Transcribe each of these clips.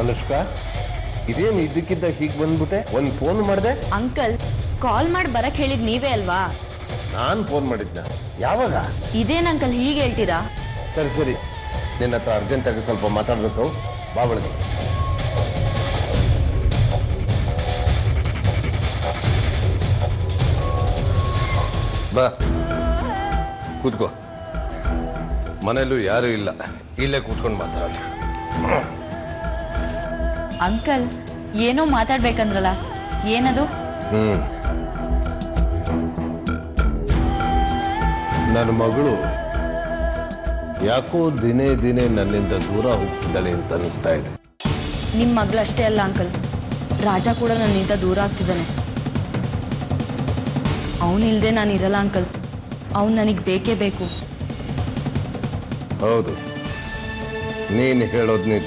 ಅನುಷ್ಕಾ ಇದೇನು ಇದ್ದಕ್ಕಿದ್ದ ಹೀಗೆ ಬಂದ್ಬಿಟ್ಟೆ ಒಂದು ಫೋನ್ ಮಾಡಿದೆ ಅಂಕಲ್ ಕಾಲ್ ಮಾಡಿ ಬರಕ್ ಹೇಳಿದ್ ನೀವೇ ಅಲ್ವಾ ನಾನು ಫೋನ್ ಮಾಡಿದ್ನ ಯಾವಾಗ ಇದೇನ್ ಅಂಕಲ್ ಹೀಗೆ ಹೇಳ್ತೀರಾ ಸರಿ ಸರಿ ನಿನ್ನ ಹತ್ರ ಅರ್ಜೆಂಟಾಗಿ ಸ್ವಲ್ಪ ಮಾತಾಡಬೇಕು ಬಾ ಒಳಗೆ ಬಾ ಕೂತ್ಕೋ ಮನೇಲೂ ಯಾರೂ ಇಲ್ಲ ಇಲ್ಲೇ ಕೂತ್ಕೊಂಡು ಮಾತಾಡೋಣ ಅಂಕಲ್ ಏನೋ ಮಾತಾಡ್ಬೇಕಂದ್ರಲ್ಲ ಏನದು ಹ್ಮ್ ನನ್ನ ಮಗಳು ಯಾಕೋ ದಿನೇ ದಿನೇ ನನ್ನಿಂದ ದೂರ ಹೋಗ್ತಿದ್ದಾಳೆ ಅಂತ ಅನಿಸ್ತಾ ಇದೆ ನಿಮ್ ಮಗಳು ಅಷ್ಟೇ ಅಲ್ಲ ಅಂಕಲ್ ರಾಜ ಕೂಡ ನನ್ನಿಂದ ದೂರ ಆಗ್ತಿದ್ದಾನೆ ಅವನಿಲ್ದೆ ನಾನು ಇರಲ್ಲ ಅಂಕಲ್ ಅವ್ನು ನನಗೆ ಬೇಕೇ ಬೇಕು ಹೌದು ನೀನು ಹೇಳೋದು ನಿಜ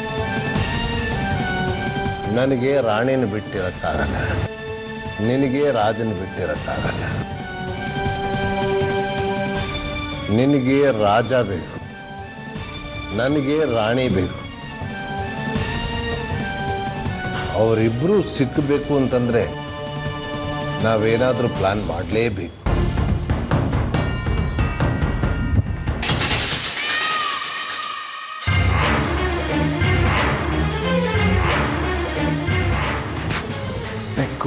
ನನಗೆ ರಾಣಿನ ಬಿಟ್ಟಿರಕ್ಕಾಗಲ್ಲ ನಿನಗೆ ರಾಜನ ಬಿಟ್ಟಿರಕ್ಕಾಗಲ್ಲ ನಿನಗೆ ರಾಜ ಬೇಕು ನನಗೆ ರಾಣಿ ಬೇಕು ಅವರಿಬ್ಬರು ಸಿಕ್ಕಬೇಕು ಅಂತಂದ್ರೆ ನಾವೇನಾದರೂ ಪ್ಲಾನ್ ಮಾಡಲೇಬೇಕು ಬೆಕ್ಕು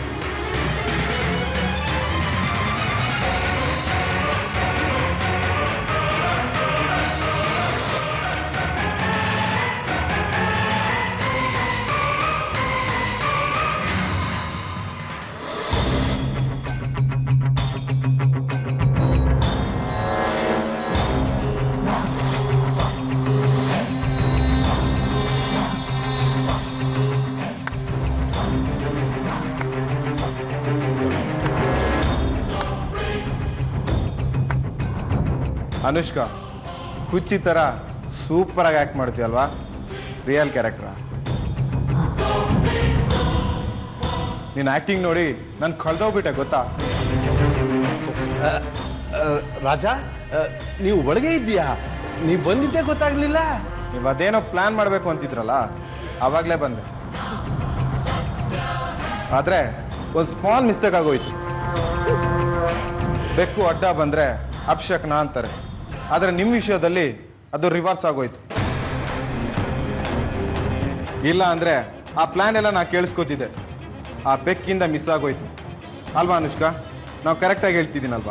ಅನುಷ್ಕಾ ಹುಚ್ಚಿ ಥರ ಸೂಪರಾಗಿ ಆ್ಯಕ್ಟ್ ಮಾಡ್ತೀಯಲ್ವಾ ರಿಯಲ್ ಕ್ಯಾರೆಕ್ಟ್ರ ನಿನ್ನ ಆ್ಯಕ್ಟಿಂಗ್ ನೋಡಿ ನಾನು ಕಳ್ದೋಗ್ಬಿಟ್ಟೆ ಗೊತ್ತಾ ರಾಜ ನೀವು ಒಳಗೆ ಇದೆಯಾ ನೀವು ಬಂದಿದ್ದೇ ಗೊತ್ತಾಗ್ಲಿಲ್ಲ ನೀವು ಅದೇನೋ ಪ್ಲ್ಯಾನ್ ಮಾಡಬೇಕು ಅಂತಿದ್ರಲ್ಲ ಆವಾಗಲೇ ಬಂದೆ ಆದರೆ ಒಂದು ಸ್ಮಾಲ್ ಮಿಸ್ಟೇಕ್ ಆಗೋಯ್ತು ಬೆಕ್ಕು ಅಡ್ಡ ಬಂದರೆ ಅಪ್ಶಕ್ನ ಅಂತಾರೆ ಆದರೆ ನಿಮ್ಮ ವಿಷಯದಲ್ಲಿ ಅದು ರಿವರ್ಸ್ ಆಗೋಯ್ತು ಇಲ್ಲ ಅಂದರೆ ಆ ಪ್ಲ್ಯಾನ್ ಎಲ್ಲ ನಾ ಕೇಳಿಸ್ಕೊತಿದ್ದೆ ಆ ಬೆಕ್ಕಿಂದ ಮಿಸ್ ಆಗೋಯ್ತು ಅಲ್ವಾ ಅನುಷ್ಕಾ ನಾವು ಕರೆಕ್ಟಾಗಿ ಹೇಳ್ತಿದ್ದೀನಲ್ವಾ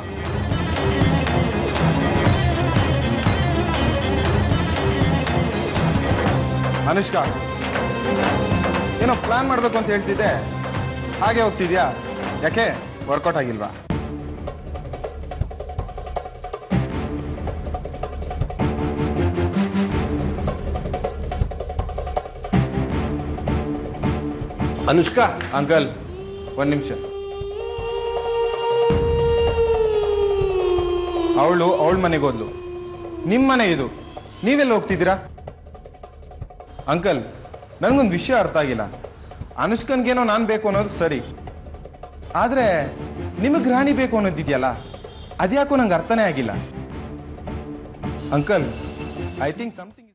ಅನುಷ್ಕಾ ಏನೋ ಪ್ಲಾನ್ ಮಾಡಬೇಕು ಅಂತ ಹೇಳ್ತಿದ್ದೆ ಹಾಗೆ ಹೋಗ್ತಿದ್ಯಾ ಯಾಕೆ ವರ್ಕೌಟ್ ಆಗಿಲ್ವಾ ಅನುಷ್ಕಾ ಅಂಕಲ್ ಒಂದು ನಿಮಿಷ ಅವಳು ಅವಳ ಮನೆಗೆ ಹೋದ್ಲು ನಿಮ್ಮ ಮನೆ ಇದು ನೀವೆಲ್ಲ ಹೋಗ್ತಿದ್ದೀರಾ ಅಂಕಲ್ ನನಗೊಂದು ವಿಷಯ ಅರ್ಥ ಆಗಿಲ್ಲ ಅನುಷ್ಕನ್ಗೇನೋ ನಾನು ಬೇಕು ಅನ್ನೋದು ಸರಿ ಆದರೆ ನಿಮಗೆ ರಾಣಿ ಬೇಕು ಅನ್ನೋದಿದೆಯಲ್ಲ ಅದ್ಯಾಕೋ ನಂಗೆ ಅರ್ಥನೇ ಆಗಿಲ್ಲ ಅಂಕಲ್ ಐ ಥಿಂಕ್ ಸಮಥಿಂಗ್